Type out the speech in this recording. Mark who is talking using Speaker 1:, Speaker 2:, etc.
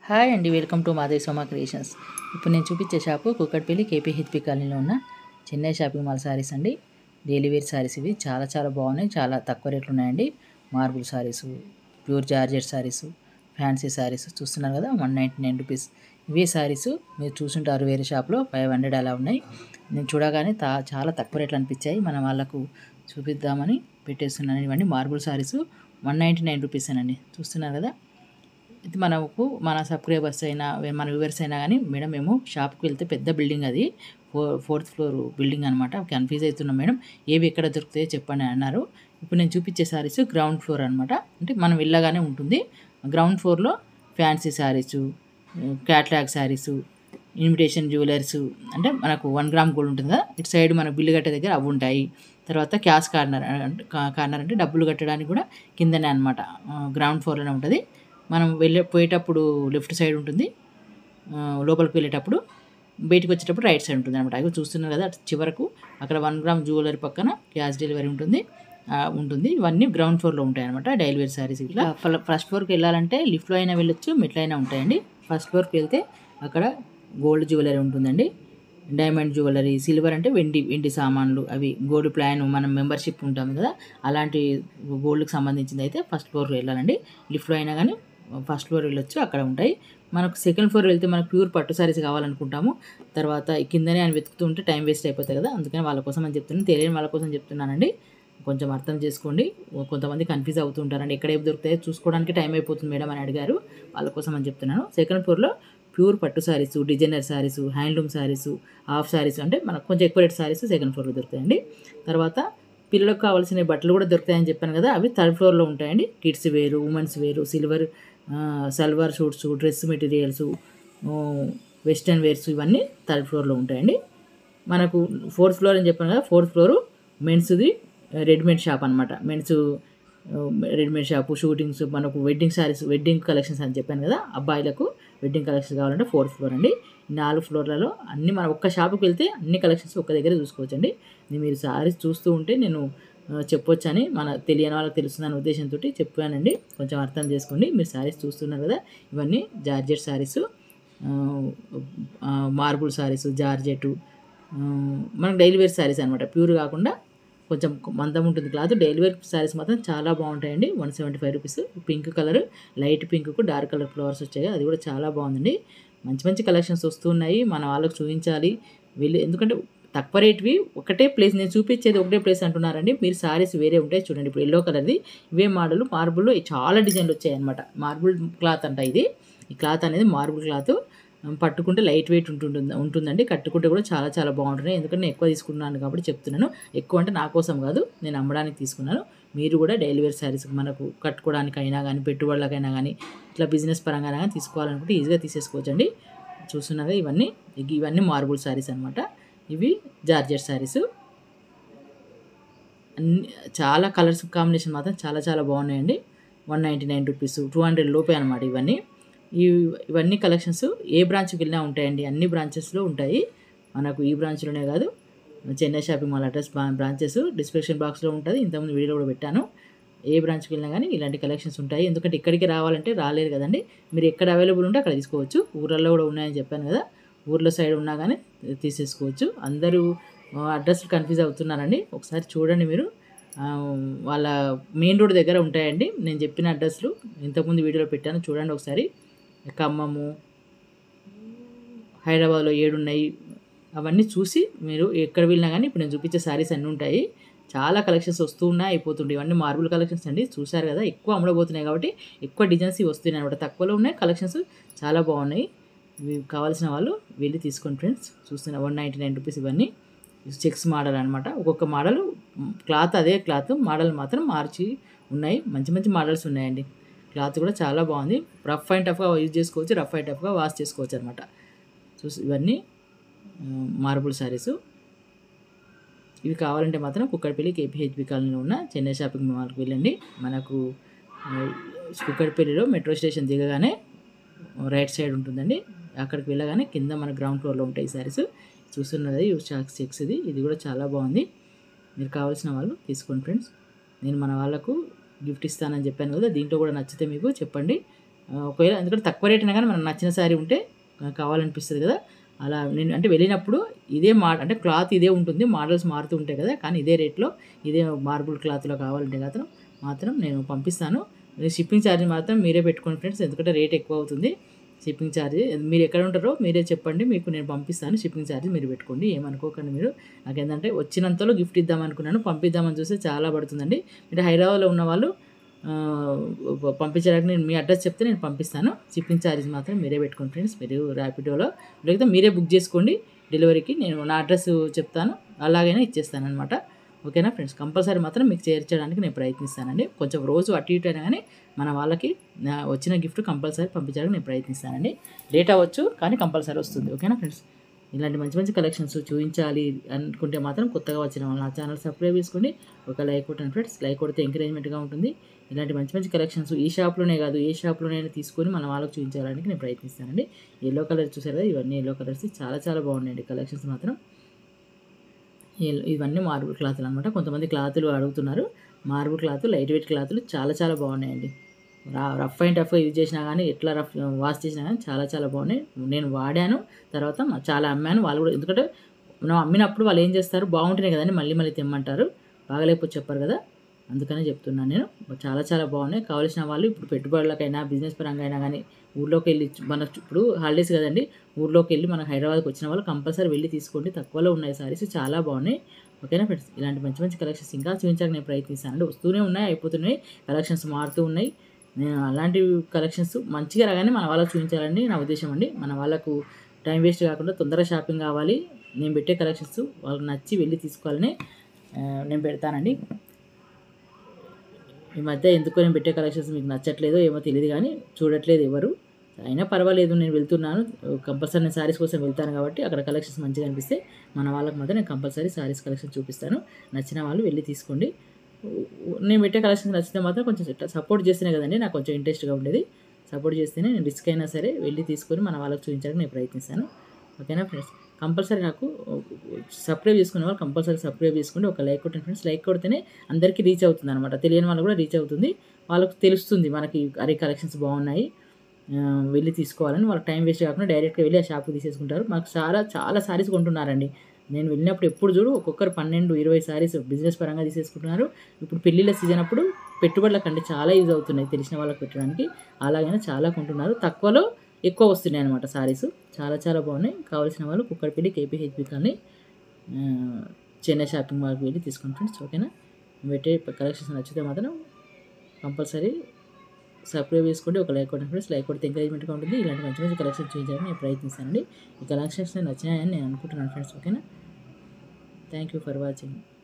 Speaker 1: hi అండి welcome to మాదే సోమా creations ఇప్పుడు నేను చూపించే షాపు కుక్కట్పల్లి కేపీ హెచ్పి కాలనీలో ఉన్న చెన్నై షాపింగ్ మాల్ సారీస్ అండి డైలీ వేర్ సారీస్ ఇవి చాలా చాలా బాగున్నాయి చాలా తక్కువ రేట్లు ఉన్నాయండి marble sarees pure georgette sarees fancy sarees చూస్తున్నారు కదా వన్ నైంటీ నైన్ రూపీస్ ఇవే సారీస్ మీరు చూసుంటారు వేరే షాప్లో ఫైవ్ హండ్రెడ్ అలా ఉన్నాయి నేను చూడగానే తా చాలా తక్కువ రేట్లు అనిపించాయి మన వాళ్ళకు చూపిద్దామని పెట్టేస్తున్నాను ఇవన్నీ marble sarees one ninety nine రూపీసేనండి చూస్తున్నారు కదా ఇది మనకు మన సబ్స్క్రైబర్స్ అయినా మన వ్యూవర్స్ అయినా కానీ మేడం మేము షాప్కి వెళ్తే పెద్ద బిల్డింగ్ అది ఫోర్ ఫోర్త్ ఫ్లోర్ బిల్డింగ్ అనమాట కన్ఫ్యూజ్ అవుతున్నాం మేడం ఏవి ఎక్కడ దొరుకుతాయో చెప్పండి అని అన్నారు ఇప్పుడు నేను చూపించే సారీస్ గ్రౌండ్ ఫ్లోర్ అనమాట అంటే మనం వెళ్ళగానే ఉంటుంది గ్రౌండ్ ఫ్లోర్లో fancy sarees catalogue sarees invitation jewellers అంటే మనకు వన్ గ్రామ్ గోల్డ్ ఉంటుంది కదా ఇటు సైడ్ మన బిల్లు కట్టే దగ్గర అవి ఉంటాయి తర్వాత క్యాష్ కార్నర్ అంటే కార్నర్ అంటే డబ్బులు కట్టడానికి కూడా కిందనే అనమాట గ్రౌండ్ ఫ్లోర్లోనే ఉంటుంది మనం వెళ్ళే పోయేటప్పుడు లెఫ్ట్ సైడ్ ఉంటుంది ఆ, లోపలికి వెళ్ళేటప్పుడు బయటికి వచ్చేటప్పుడు రైట్ సైడ్ ఉంటుంది అనమాట అవి చూస్తున్నారు కదా అటు చివరకు అక్కడ వన్ గ్రామ్ జ్యువెలరీ పక్కన క్యాష్ డెలివరీ ఉంటుంది ఆ, ఉంటుంది ఇవన్నీ గ్రౌండ్ ఫ్లోర్లో ఉంటాయి అనమాట డైలీ వేర్ సారీస్ ఇట్లా ఫల- ఫస్ట్ ఫ్లోర్కి వెళ్ళాలంటే లిఫ్ట్లో అయినా వెళ్ళొచ్చు మెట్లు అయినా ఉంటాయండి ఫస్ట్ ఫ్లోర్కి వెళ్తే అక్కడ గోల్డ్ జ్యువెలరీ ఉంటుందండి డైమండ్ జ్యువెలరీ సిల్వర్ అంటే వెండి వెండి సామాన్లు అవి గోల్డ్ ప్లాన్ మనం మెంబర్షిప్ ఉంటాం కదా అలాంటి గోల్డ్కి సంబంధించింది అయితే ఫస్ట్ ఫ్లోర్కి వెళ్ళాలండి లిఫ్ట్లో అయినా కానీ ఫస్ట్ ఫ్లోర్ వెళ్ళొచ్చు అక్కడ ఉంటాయి మనకు సెకండ్ ఫ్లోర్ వెళ్తే మనకు ప్యూర్ పట్టు సారీస్ కావాలనుకుంటాము తర్వాత ఈ కిందనే అని వెతుకుతూ ఉంటే టైం వేస్ట్ అయిపోతుంది కదా అందుకని వాళ్ళ కోసం అని చెప్తున్నాను తెలియని వాళ్ళ కోసం చెప్తున్నానండి కొంచెం అర్థం చేసుకోండి కొంతమంది కన్ఫ్యూజ్ అవుతూ ఉంటారండి ఎక్కడ ఏవి దొరుకుతాయో చూసుకోవడానికి టైం అయిపోతుంది మేడం అని అడిగారు వాళ్ళ కోసం అని చెప్తున్నాను సెకండ్ ఫ్లోర్లో ప్యూర్ పట్టు sarees designer sarees handloom sarees half sarees అంటే మనకు కొంచెం ఎక్కువ రేట్ సారీస్ సెకండ్ ఫ్లోర్లో దొరుకుతాయండి తర్వాత పిల్లలకు కావాల్సిన బట్టలు కూడా దొరుకుతాయని చెప్పాను కదా అవి థర్డ్ ఫ్లోర్లో ఉంటాయండి కిడ్స్ వేరు ఉమెన్స్ వేరు silver salwar suits dress materials western wears ఇవన్నీ థర్డ్ ఫ్లోర్లో ఉంటాయండి మనకు ఫోర్త్ ఫ్లోర్ అని చెప్పాను కదా ఫోర్త్ ఫ్లోరు మెన్స్ది రెడీమేడ్ షాప్ అనమాట మెన్స్ రెడీమేడ్ షాపు షూటింగ్స్ మనకు వెడ్డింగ్ సారీస్ వెడ్డింగ్ కలెక్షన్స్ అని చెప్పాను కదా అబ్బాయిలకు వెడ్డింగ్ కలెక్షన్స్ కావాలంటే ఫోర్త్ ఫ్లోర్ అండి ఈ నాలుగు ఫ్లోర్లలో అన్ని మనం ఒక్క షాపుకి వెళ్తే అన్ని కలెక్షన్స్ ఒక్క దగ్గర చూసుకోవచ్చండి ఇది మీరు సారీస్ చూస్తూ ఉంటే నేను ఆ, చెప్పొచ్చని మన తెలియని వాళ్ళకి తెలుస్తుందనే ఉద్దేశంతో చెప్పానండి కొంచెం అర్థం చేసుకోండి మీరు సారీస్ చూస్తున్నారు కదా ఇవన్నీ georgette sarees marble sarees georgette మనకు డైలీ వేర్ సారీస్ అనమాట ప్యూర్ కాకుండా కొంచెం మందం ఉంటుంది క్లాత్ డైలీ వేర్ సారీస్ మాత్రం చాలా బాగుంటాయండి one seventy five rupees pink colour light పింక్కు డార్క్ కలర్ ఫ్లవర్స్ వచ్చాయి అది కూడా చాలా బాగుందండి మంచి మంచి కలెక్షన్స్ వస్తున్నాయి మన వాళ్ళకి చూపించాలి వెళ్ళి ఎందుకంటే తక్కువ రేట్వి ఒకటే ప్లేస్ నేను చూపించేది ఒకటే ప్లేస్ అంటున్నారండి మీరు సారీస్ వేరే ఉంటాయి చూడండి ఇప్పుడు ఎల్లో కలర్ది ఇవే మోడల్ మార్బుల్లో చాలా డిజైన్లు వచ్చాయి అనమాట మార్బుల్ క్లాత్ అంట ఇది ఈ క్లాత్ అనేది మార్బుల్ క్లాత్ పట్టుకుంటే లైట్ వెయిట్ ఉంటుంటుంది ఉంటుందండి కట్టుకుంటే కూడా చాలా చాలా బాగుంటుంది ఎందుకంటే నేను ఎక్కువ తీసుకున్నాను కాబట్టి చెప్తున్నాను ఎక్కువ అంటే నా కోసం కాదు నేను అమ్మడానికి తీసుకున్నాను మీరు కూడా డైలీ వేర్ శారీస్ మనకు కట్టుకోవడానికైనా కానీ పెట్టుబడులకైనా కానీ ఇట్లా బిజినెస్ పరంగా కానీ తీసుకోవాలనుకుంటే ఈజీగా తీసేసుకోవచ్చండి చూస్తున్నాగా ఇవన్నీ ఇవన్నీ మార్బుల్ శారీస్ అనమాట ఇవి జార్జెట్ శారీస్ అన్ని చాలా కలర్స్ కాంబినేషన్ మాత్రం చాలా చాలా బాగున్నాయండి one ninety nine rupees two hundred లోపే అనమాట ఇవన్నీ ఈ ఇవన్నీ కలెక్షన్స్ ఏ బ్రాంచ్కి వెళ్ళినా ఉంటాయండి అన్ని బ్రాంచెస్లో ఉంటాయి మనకు ఈ బ్రాంచ్లోనే కాదు Chennai shopping mall address branches description బాక్స్లో ఉంటుంది ఇంతకుముందు వీడియో కూడా పెట్టాను ఏ బ్రాంచ్కి వెళ్ళినా కానీ ఇలాంటి కలెక్షన్స్ ఉంటాయి ఎందుకంటే ఇక్కడికి రావాలంటే రాలేరు కదండి మీరు ఎక్కడ అవైలబుల్ ఉంటే అక్కడ తీసుకోవచ్చు ఊర్లలో కూడా ఉన్నాయని చెప్పాను కదా ఊర్లో సైడ్ ఉన్నా కానీ తీసేసుకోవచ్చు అందరూ అడ్రస్ కన్ఫ్యూజ్ అవుతున్నారండి ఒకసారి చూడండి మీరు ఆ, వాళ్ళ మెయిన్ రోడ్ దగ్గర ఉంటాయండి నేను చెప్పిన అడ్రస్లు ఇంతకుముందు వీడియోలో పెట్టాను చూడండి ఒకసారి ఖమ్మము హైదరాబాద్లో ఏడు ఉన్నాయి అవన్నీ చూసి మీరు ఎక్కడ వెళ్ళినా కానీ ఇప్పుడు నేను చూపించే శారీస్ అన్నీ ఉంటాయి చాలా కలెక్షన్స్ వస్తూ ఉన్నాయి అయిపోతుంటాయి ఇవన్నీ మార్బుల్ కలెక్షన్స్ అండి చూశారు కదా ఎక్కువ అమ్మడబోతున్నాయి కాబట్టి ఎక్కువ డిజైన్స్ ఇవి వస్తున్నాయి అనమాట తక్కువలో ఉన్నాయి కలెక్షన్స్ చాలా బాగున్నాయి ఇవి కావాల్సిన వాళ్ళు వెళ్ళి తీసుకోండి ఫ్రెండ్స్ చూస్తున్న వన్ నైంటీ నైన్ రూపీస్ ఇవన్నీ చెక్స్ మోడల్ అనమాట ఒక్కొక్క మోడల్ క్లాత్ అదే క్లాత్ మోడల్ మాత్రం మార్చి ఉన్నాయి మంచి మంచి మోడల్స్ ఉన్నాయండి క్లాత్ కూడా చాలా బాగుంది రఫ్ అండ్ టఫ్గా యూజ్ చేసుకోవచ్చు రఫ్ అండ్ టఫ్గా వాష్ చేసుకోవచ్చు అనమాట చూసి ఇవన్నీ మార్బుల్ శారీస్ ఇవి కావాలంటే మాత్రం కుక్కడపల్లి కేపీహెచ్బి కాలనీలో ఉన్న చెన్నై షాపింగ్ మాల్కి వెళ్ళండి మనకు ఆ, కుక్కడపల్లిలో మెట్రో స్టేషన్ దిగగానే రైట్ సైడ్ ఉంటుందండి అక్కడికి వెళ్ళగానే కింద మన గ్రౌండ్ ఫ్లోర్లో ఉంటాయి ఈ శారీస్ చూస్తున్నది షాక్స్ చెక్స్ ఇది ఇది కూడా చాలా బాగుంది మీరు కావాల్సిన వాళ్ళు తీసుకోండి ఫ్రెండ్స్ నేను మన వాళ్ళకు గిఫ్ట్ ఇస్తానని చెప్పాను కదా దీంట్లో కూడా నచ్చితే మీకు చెప్పండి ఆ, ఒకవేళ ఎందుకంటే తక్కువ రేట్ అయినా కానీ మనకు నచ్చిన శారీ ఉంటే ఆ, కావాలనిపిస్తుంది కదా అలా నేను అంటే వెళ్ళినప్పుడు ఇదే మా అంటే క్లాత్ ఇదే ఉంటుంది మోడల్స్ మారుతూ ఉంటాయి కదా కానీ ఇదే రేట్లో ఇదే మార్బుల్ క్లాత్లో కావాలంటే మాత్రం మాత్రం నేను పంపిస్తాను షిప్పింగ్ ఛార్జ్ మాత్రం మీరే పెట్టుకోండి ఫ్రెండ్స్ ఎందుకంటే రేట్ ఎక్కువ అవుతుంది షిప్పింగ్ ఛార్జ్ మీరు ఎక్కడ ఉంటారో మీరే చెప్పండి మీకు నేను పంపిస్తాను షిప్పింగ్ ఛార్జ్ మీరు పెట్టుకోండి ఏమనుకోకండి మీరు నాకేంటంటే వచ్చినంతలో గిఫ్ట్ ఇద్దాం అనుకున్నాను పంపిద్దామని చూస్తే చాలా పడుతుందండి మీరు హైదరాబాద్లో ఉన్న వాళ్ళు ఆ, పంపించడానికి నేను మీ అడ్రస్ చెప్తే నేను పంపిస్తాను షిప్పింగ్ ఛార్జెస్ మాత్రం మీరే పెట్టుకోండి ఫ్రెండ్స్ మీరు ర్యాపిడోలో లేకపోతే మీరే బుక్ చేసుకోండి డెలివరీకి నేను నా అడ్రస్ చెప్తాను అలాగైనా ఇచ్చేస్తాను అనమాట ఓకేనా ఫ్రెండ్స్ కంపల్సరీ మాత్రం మీకు చేర్చడానికి నేను ప్రయత్నిస్తానండి కొంచెం రోజు అటు ఇటు అయినా కానీ మన వాళ్ళకి నా వచ్చిన గిఫ్ట్ కంపల్సరీ పంపించడానికి నేను ప్రయత్నిస్తానండి లేట్ అవ్వచ్చు కానీ కంపల్సరీ వస్తుంది ఓకేనా ఫ్రెండ్స్ ఇలాంటి మంచి మంచి కలెక్షన్స్ చూపించాలి అనుకుంటే మాత్రం కొత్తగా వచ్చిన వాళ్ళు నా ఛానల్ సబ్స్క్రైబ్ చేసుకోండి ఒక లైక్ కొట్టండి ఫ్రెండ్స్ లైక్ కొడితే ఎంకరేజ్మెంట్గా ఉంటుంది ఇలాంటి మంచి మంచి కలెక్షన్స్ ఈ షాప్లోనే కాదు ఏ షాప్లోనైనా తీసుకొని మన వాళ్ళకి చూపించడానికి నేను ప్రయత్నిస్తానండి ఎల్లో కలర్ చూసారు కదా ఇవన్నీ ఎల్లో కలర్స్ చాలా చాలా బాగున్నాయండి కలెక్షన్స్ మాత్రం ఎల్- ఇవన్నీ మార్బుల్ క్లాతులు అనమాట కొంతమంది క్లాతులు అడుగుతున్నారు మార్బుల్ క్లాత్ లైట్ వెయిట్ క్లాతులు చాలా చాలా బాగున్నాయండి రా- రఫ్ అండ్ టఫ్ యూజ్ చేసినా కానీ ఎట్లా రఫ్ వాష్ చేసినా కానీ చాలా చాలా బాగున్నాయి నేను వాడాను తర్వాత మ- చాలా అమ్మాను వాళ్ళు కూడా ఎందుకంటే మనం అమ్మినప్పుడు వాళ్ళు ఏం చేస్తారు బాగుంటున్నాయి కదండి మళ్ళీ మళ్ళీ తెమ్మంటారు బాగలేకపోతే చెప్పారు కదా అందుకనే చెప్తున్నాను నేను చాలా చాలా బాగున్నాయి కావాల్సిన వాళ్ళు ఇప్పుడు పెట్టుబడులకైనా బిజినెస్ పరంగా అయినా కానీ ఊర్లోకి వెళ్ళి మన ఇప్పుడు హాలిడేస్ కదండి ఊర్లోకి వెళ్ళి మన హైదరాబాద్కి వచ్చిన వాళ్ళు కంపల్సరీ వెళ్ళి తీసుకోండి తక్కువలో ఉన్నాయి సారీస్ చాలా బాగున్నాయి ఓకేనా ఫ్రెండ్స్ ఇలాంటి మంచి మంచి కలెక్షన్స్ ఇంకా చూపించడానికి నేను ప్రయత్నిస్తాను వస్తూనే ఉన్నాయి అయిపోతున్నాయి కలెక్షన్స్ మారుతూ ఉన్నాయి నేను అలాంటి కలెక్షన్స్ మంచిగా రాగానే మన వాళ్ళకి చూపించాలని నా ఉద్దేశం అండి మన వాళ్ళకు టైం వేస్ట్ కాకుండా తొందరగా షాపింగ్ కావాలి నేను పెట్టే కలెక్షన్స్ వాళ్ళకి నచ్చి వెళ్ళి తీసుకోవాలని ఆ, నేను పెడతానండి ఈ మధ్య ఎందుకో నేను పెట్టే కలెక్షన్స్ మీకు నచ్చట్లేదో ఏమో తెలియదు కానీ చూడట్లేదు ఎవరు అయినా పర్వాలేదు నేను వెళ్తున్నాను కంపల్సరీ నేను శారీస్ కోసం వెళ్తాను కాబట్టి అక్కడ కలెక్షన్స్ మంచిగా అనిపిస్తే మన వాళ్ళకి మాత్రం నేను కంపల్సరీ శారీస్ కలెక్షన్ చూపిస్తాను నచ్చిన వాళ్ళు వెళ్ళి తీసుకోండి నేను పెట్టే కలెక్షన్స్ నచ్చితే మాత్రం కొంచెం సపోర్ట్ చేస్తేనే కదండి నాకు కొంచెం ఇంట్రెస్ట్గా ఉండేది సపోర్ట్ చేస్తేనే నేను రిస్క్ అయినా సరే వెళ్ళి తీసుకొని మన వాళ్ళకి చూపించడానికి నేను ప్రయత్నిస్తాను ఓకేనా ఫ్రెండ్స్ కంపల్సరీ నాకు సబ్స్క్రైబ్ చేసుకునే వాళ్ళు కంపల్సరీ సబ్స్క్రైబ్ చేసుకోండి ఒక లైక్ కొట్టండి ఫ్రెండ్స్ లైక్ కొడితేనే అందరికీ రీచ్ అవుతుంది అనమాట తెలియని వాళ్ళు కూడా రీచ్ అవుతుంది వాళ్ళకి తెలుస్తుంది మనకి అరే కలెక్షన్స్ బాగున్నాయి ఆ, వెళ్ళి తీసుకోవాలని వాళ్ళకి టైం వేస్ట్ కాకుండా డైరెక్ట్గా వెళ్ళి ఆ షాప్కి తీసేసుకుంటారు మాకు చాలా చాలా సారీస్ కొంటున్నారండి నేను వెళ్ళినప్పుడు ఎప్పుడు చూడు ఒక్కొక్కరు పన్నెండు ఇరవై సారీస్ బిజినెస్ పరంగా తీసేసుకుంటున్నారు ఇప్పుడు పెళ్ళిళ్ళ సీజన్ అప్పుడు పెట్టుబడులకంటే చాలా యూజ్ అవుతున్నాయి తెలిసిన వాళ్ళకి పెట్టడానికి అలాగైనా చాలా కొంటున్నారు తక్కువలో ఎక్కువ వస్తున్నాయి అనమాట సారీస్ చాలా చాలా బాగున్నాయి కావాల్సిన వాళ్ళు కుక్కడపల్లి కేపీహెచ్బి కానీ ఆ, చెన్నై షాపింగ్ మాల్కి వెళ్ళి తీసుకోండి ఫ్రెండ్స్ ఓకేనా పెట్టే కలెక్షన్స్ నచ్చితే మాత్రం కంపల్సరీ సబ్స్క్రైబ్ చేసుకోండి ఒక లైక్ కొట్టండి ఫ్రెండ్స్ లైక్ కొడితే ఎంకరేజ్మెంట్గా ఉంటుంది ఇలాంటి మంచి మంచి కలెక్షన్స్ చూపించాలని నేను ప్రయత్నిస్తానండి ఈ కలెక్షన్స్ నచ్చినాయని నేను అనుకుంటున్నాను ఫ్రెండ్స్ ఓకేనా థ్యాంక్ యూ ఫర్ వాచింగ్